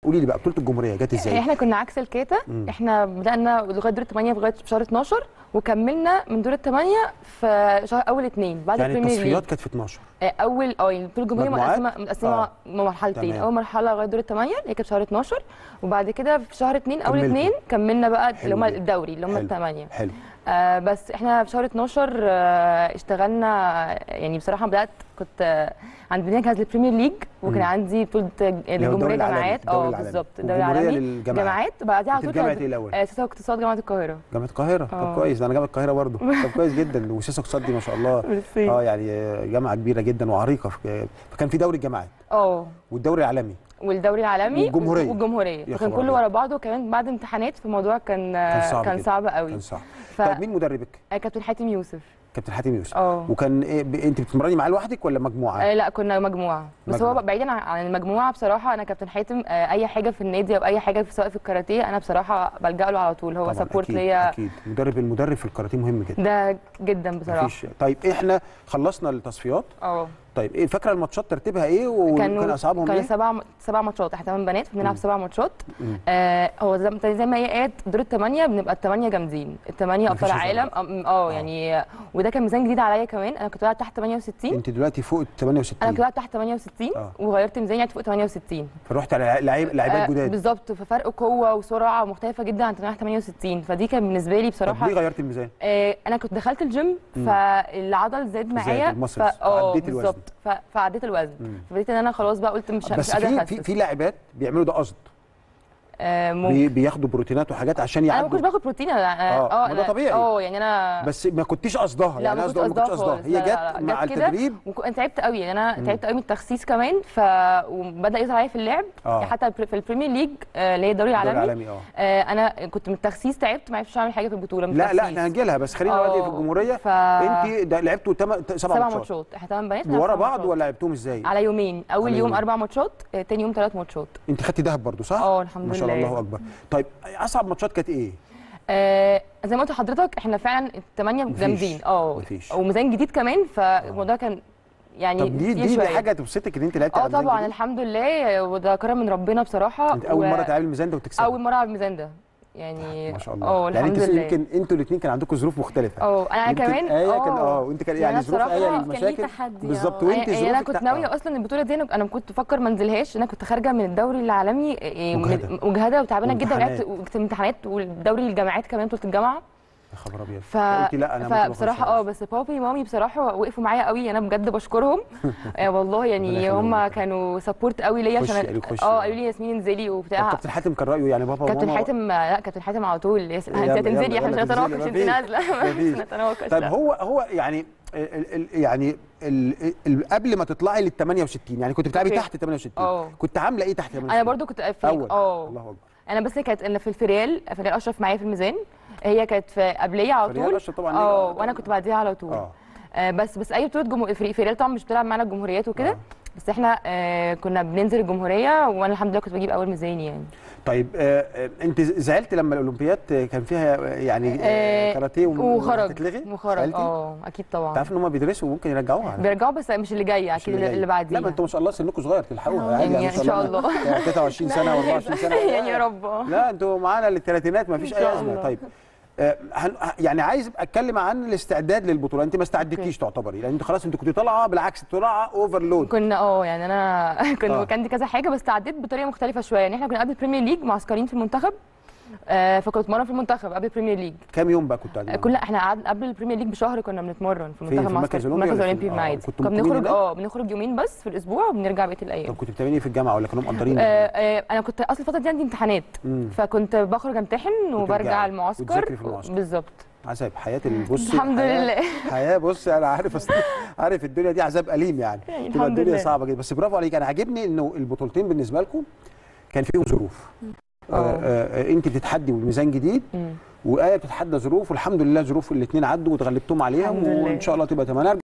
قولي لي بقى بطوله الجمهوريه جت ازاي احنا كنا عكس الكاتا مم. احنا بدانا لغايه دور الثمانيه لغايه شهر 12 وكملنا من دور الثمانيه في شهر اول اثنين بعد يعني البريمير التصفيات ليج كانت في 12 آه، اول اه يعني بطوله الجمهوريه مجموعات؟ مقسمه مقسمه آه. مرحلتين تمام. اول مرحله لغايه دور الثمانيه اللي كانت شهر 12 وبعد كده في شهر اثنين اول كملتوا. اثنين كملنا بقى اللي هم حلو جدا. الدوري اللي هم حلو. الثمانيه حلو آه بس احنا في شهر 12 آه اشتغلنا يعني بصراحه بدات كنت آه عندنا جهاز البريمير ليج وكان مم. عندي بطوله اللي هو الجمهوريه الدوري العالمي، جامعات الدوري اه العالمي. بالظبط الدوري والجمهورية العالمي للجامعات. جامعات وبعدها على كنت طول في جامعه كانت- ايه الاول؟ آه، سياسه واقتصاد جامعه القاهره جامعه القاهره طب آه. كويس ده انا جامعه القاهره برضه طب كويس جدا وسياسه اقتصاد دي ما شاء الله ميرسي. اه يعني جامعه كبيره جدا وعريقه في- فكان في دوري الجامعات اه والدوري العالمي والدوري العالمي والجمهورية. والجمهوريه يا فكان خبر كله أبيض. ورا بعضه وكمان بعد امتحانات في الموضوع كان كان صعب كان جدا. صعب قوي كان صعب ف... طيب مين مدربك؟ آه، كابتن حاتم يوسف كابتن حاتم يوسف اه وكان إيه ب... انت بتتمرني معاه لوحدك ولا مجموعه؟ آه لا كنا مجموعه بس مجموعة. هو بعيدا عن- عن المجموعه بصراحه انا كابتن حاتم آه اي حاجه في النادي او اي حاجه في سواء في الكاراتيه انا بصراحه بلجا له على طول هو طبعاً، سبورت أكيد، ليا اكيد مدرب المدرب في الكاراتيه مهم جدا ده جدا بصراحه مفيش طيب احنا خلصنا التصفيات اه طيب ايه فاكره الماتشات ترتيبها ايه وكان اصعبهم كانوا ايه؟ سبع سبع ماتشات احنا ثمان بنات بنلعب مم. سبع ماتشات مم. آه هو زي, زي ما هي قالت دور الثمانيه بنبقى الثمانيه جامدين الثمانيه مفيش ابطال هزار عالم اه آه، يعني وده كان ميزان جديد عليا كمان انا كنت بلعب تحت 68 انت دلوقتي فوق ال انا كنت 68 بلعب تحت 68 آه. وغيرت ميزاني يعني فوق 68 فرحت على لعيب لعيبات آه، جداد بالظبط ففرق قوه وسرعه مختلفه جدا عن 68 فدي كان بالنسبه لي طب بصراحه ليه غيرت الميزان؟ آه انا كنت دخلت الجيم مم. فالعضل زاد معايا المسلز، ف- اه فعديت الوزن. بالظبط ف- فعديت الوزن مم. فبديت ان انا خلاص بقى قلت مش مش بس قادره في اخسس في في لاعبات بيعملوا ده قصد آه ممكن بي- بياخدوا بروتينات وحاجات عشان انا ما يعدوا كنتش باخد بروتين انا آه، ما ده أنا- طبيعي. اه يعني انا بس ما كنتش قصدها لا يعني ما قصدي كنتش أقول ما قصدها كنتش قصدها خالص هي لا، لا، جت لا، مع جت كده التدريب وك- انا تعبت قوي يعني انا تعبت قوي من التخسيس كمان ف وبدا يظهر عليا في اللعب آه. يعني حتى في البريمير ليج آه، اللي هي الدوري الدوري العالمي العالمي اه آه، انا كنت من التخسيس تعبت ما عرفتش اعمل حاجه في البطوله من لا لا التخسيس. احنا هنجي لها بس خلينا آه، دلوقتي في الجمهوريه ف... انت ده لعبتوا تم... سبع سبع ماتشات ماتشات احنا ثمان بنات ورا سبع بعض ماتشات. ولا لعبتهم ازاي؟ على يومين اول على يوم يومين. اربع ماتشات آه، تاني يوم ثلاث ماتشات انت خدتي دهب برضو صح؟ اه الحمد ما شاء الله لله. الله اكبر طيب اصعب ماتشات كانت ايه؟ آه زي ما قلت لحضرتك احنا فعلا الثمانيه مفيش. جامدين اه مفيش. وميزان جديد كمان فالموضوع كان يعني طب دي تقيل دي, دي شوية. حاجه تبسطك ان انت لعبتي اه على ميزان طبعا جديد؟ الحمد لله وده كرم من ربنا بصراحه انت اول و- مره تلعبي الميزان ده وتكسبي اول مره على الميزان ده يعني ما شاء الله اه يعني الحمد انت لله يمكن انتوا الاثنين كان عندكم ظروف مختلفه اه انا يمكن كمان آية كان اه وانت كان يعني أنا ظروف آية بصراحة للمشاكل كان ليه تحدي بالظبط آه. وانت يعني انا ظروفك كنت تق- ناويه آه. اصلا البطوله دي انا انا كنت بفكر ما انزلهاش انا كنت خارجه من الدوري العالمي إيه، من- مجهدة. مجهده وتعبانه جدا وامتحانات. ولعبت وكنت امتحانات والدوري الجامعات كمان بطوله الجامعه يا خبر ابيض ف... قلت لا انا ممكن فبصراحه أخش اه بس بابي مامي بصراحه وقفوا معايا قوي انا بجد بشكرهم آه والله ربنا يعني يخليهم هم لك. كانوا سبورت قوي ليا خشي، عشان قالوا خشي. اه قالوا لي ياسمين انزلي طب وبتاع كابتن حاتم كان رايه يعني بابا كابتن وماما حاتم لا كابتن حاتم على طول يس- يلا، انت هتنزلي يلا، احنا مش يلا هنتناقش تنزلي، انت مفيش. نازله مفيش. مش هنتناقش طيب لا. هو هو يعني ال ال يعني ال ال قبل ما تطلعي لل 68 يعني كنت بتلعبي أوكي. تحت 68 اه. كنت عامله ايه تحت 68 انا برضو كنت في اول اه الله اكبر انا بس كانت انا في الفريال فريال اشرف معايا في الميزان هي كانت في قبليه على فريال طول أشرف طبعاً ليه اه بقى؟ وانا كنت بعديها على طول اه آه بس بس اي بطوله جمهور فريق فريال طبعا مش بتلعب معانا الجمهوريات وكده آه. بس احنا آه كنا بننزل الجمهوريه وانا الحمد لله كنت بجيب اول ميزاني يعني طيب آه آه انت زعلت لما الاولمبياد كان فيها آه، يعني آه آه، كاراتيه وم- وخرج هتتلغي وخرج زعلتي؟ اه اكيد طبعا انت عارف ان هم بيدرسوا وممكن يرجعوها على بيرجعوا بس مش اللي جايه مش اكيد اللي اللي, جاي. اللي بعديها لا ما انتوا ما شاء الله سنكم صغير تلحقوها آه. عادي يعني إن شاء الله. يعني 23 سنه و24 سنه يعني يا رب آه. لا انتوا معانا للثلاثينات ما فيش إن اي شاء ازمه الله. طيب آه، هن- يعني عايز اتكلم عن الاستعداد للبطوله انت ما استعدتيش تعتبري لان انت خلاص انت كنت طالعه بالعكس طالعه اوفرلود كنا اه يعني انا كنا آه. كان عندي كذا حاجه بس تعديت بطريقه مختلفه شويه يعني احنا كنا قبل البريمير ليج معسكرين في المنتخب آه فكنت بتمرن في المنتخب قبل البريمير ليج كام يوم بقى كنت قاعدين آه، كل احنا قعدنا قبل البريمير ليج بشهر كنا بنتمرن في فين؟ المنتخب في معسكر المركز في الأولمبي المركز ولا في- الاولمبي آه، بمعادي كنتوا كنا مقيمين بنخرج هناك؟ اه بنخرج يومين بس في الاسبوع وبنرجع بقيه الايام طب كنت بتعملي ايه في الجامعه ولا كانوا مقدرين آه آه انا كنت اصل الفتره دي عندي امتحانات مم. فكنت بخرج امتحن وبرجع المعسكر وتذاكري في المعسكر. بالظبط عذاب حياه البص الحمد لله. حياه بص انا عارف أصل عارف الدنيا دي عذاب اليم يعني يعني تبقى الحمد الدنيا لله. صعبه جدا بس برافو عليك انا عاجبني انه البطولتين بالنسبه لكم كان فيهم ظروف آه اه. آه انت بتتحدي بميزان جديد مم. وايه بتتحدى ظروف والحمد لله ظروف الاثنين عدوا وتغلبتهم عليهم الحمد لله. وان شاء الله تبقى تمام